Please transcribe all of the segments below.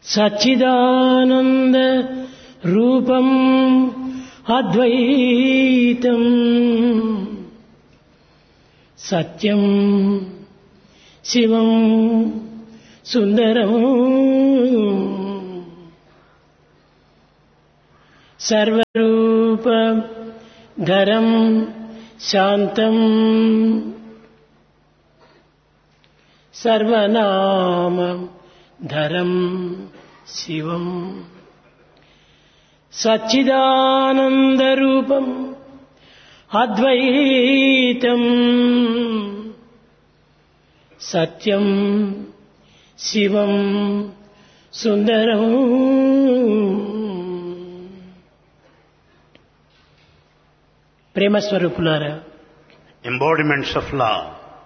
సచ్చిదానంద రూపం అద్వైతం సత్యం శివం సుందరం సర్వరూప ధరం శాంతం సర్వనామ ధరం శివం సచ్చిదానందరూపం అద్వైతం సత్యం శివం సుందరం ప్రేమస్వరూపులారా embodiments of love.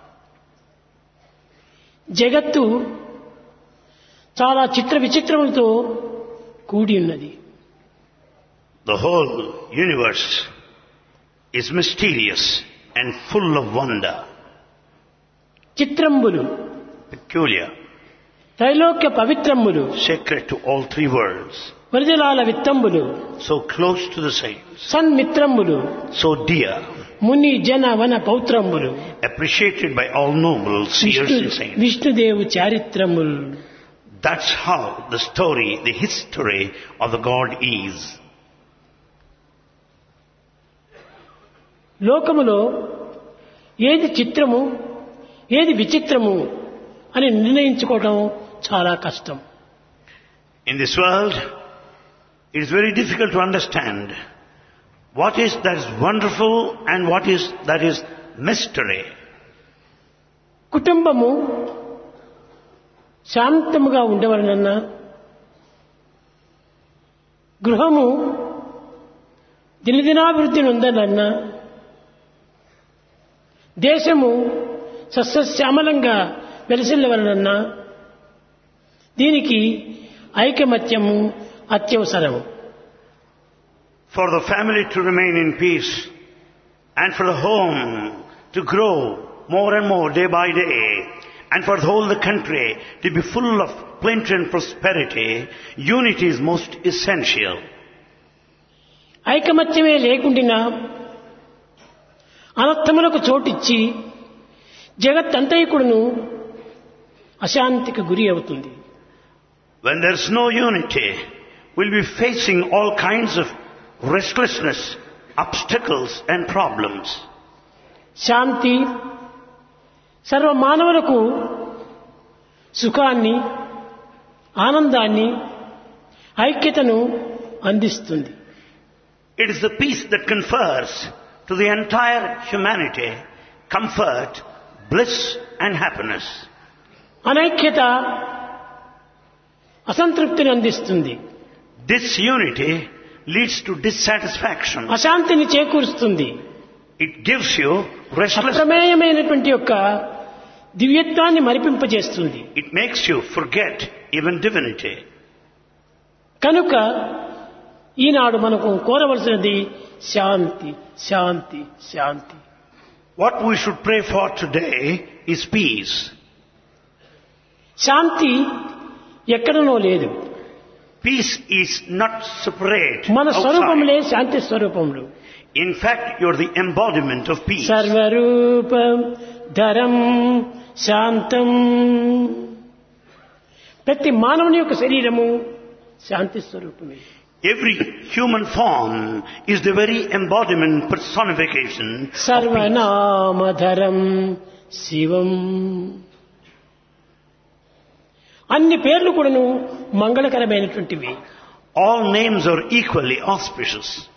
జగత్తు చాలా చిత్ర విచిత్రములతో కూడి ఉన్నది The whole universe is mysterious and full of wonder, చిత్రంబులు peculiar, త్రైలోక్య పవిత్రంబులు sacred to all three worlds, వరిజలాల విత్తంబులు so close to the saints, సన్మిత్రంబులు so dear, ముని జన వన పౌత్రంబులు appreciated by all noble seers Vishnu and saints. విష్ణుదేవు చారిత్రములు That's how the story, the history of the God is. లోకములో ఏది చిత్రము ఏది విచిత్రము అని నిర్ణయించుకోవడం చాలా కష్టం In this world, it is very difficult to understand what is that is wonderful and what is that is mystery. కుటుంబము శాంతముగా ఉండవలనన్నా గృహము దినదినాభివృద్ధి నొందనన్నా దేశము సస్యశ్యామలంగా వెలసిల్లవలనన్నా దీనికి ఐకమత్యము అత్యవసరము For the family to remain in peace and for the home to grow more and more day by day and for the whole the country to be full of plenty and prosperity, unity is most essential. ఐకమత్యమే లేకుండినా అనర్థములకు చోటిచ్చి జగత్తంతైకుడును అశాంతికి గురి అవుతుంది When there's no unity, we'll be facing all kinds of restlessness, obstacles and problems. శాంతి సర్వ మానవులకు సుఖాన్ని ఆనందాన్ని ఐక్యతను అందిస్తుంది It is the peace that confers to the entire humanity comfort, bliss and happiness. అనైక్యత అసంతృప్తిని అందిస్తుంది Disunity leads to dissatisfaction. అశాంతిని చేకూరుస్తుంది It gives you restlessness. అప్రమేయమైనటువంటి యొక్క దివ్యత్వాన్ని మరిపింపజేస్తుంది It makes you forget even divinity. కనుక ఈనాడు మనకు కోరవలసినది శాంతి శాంతి శాంతి What we should pray for today is peace. శాంతి ఎక్కడనో లేదు Peace is not separate. మన outside. స్వరూపములే Shanti స్వరూపములు In fact, you're the embodiment of peace. సర్వరూపం Dharam శాంతం ప్రతి మానవుని యొక్క శరీరము శాంతి స్వరూపమే Every human form is the very embodiment, personification of peace. సర్వనామధరం శివం అన్ని పేర్లు కూడాను మంగళకరమైనటువంటివి All names are equally auspicious.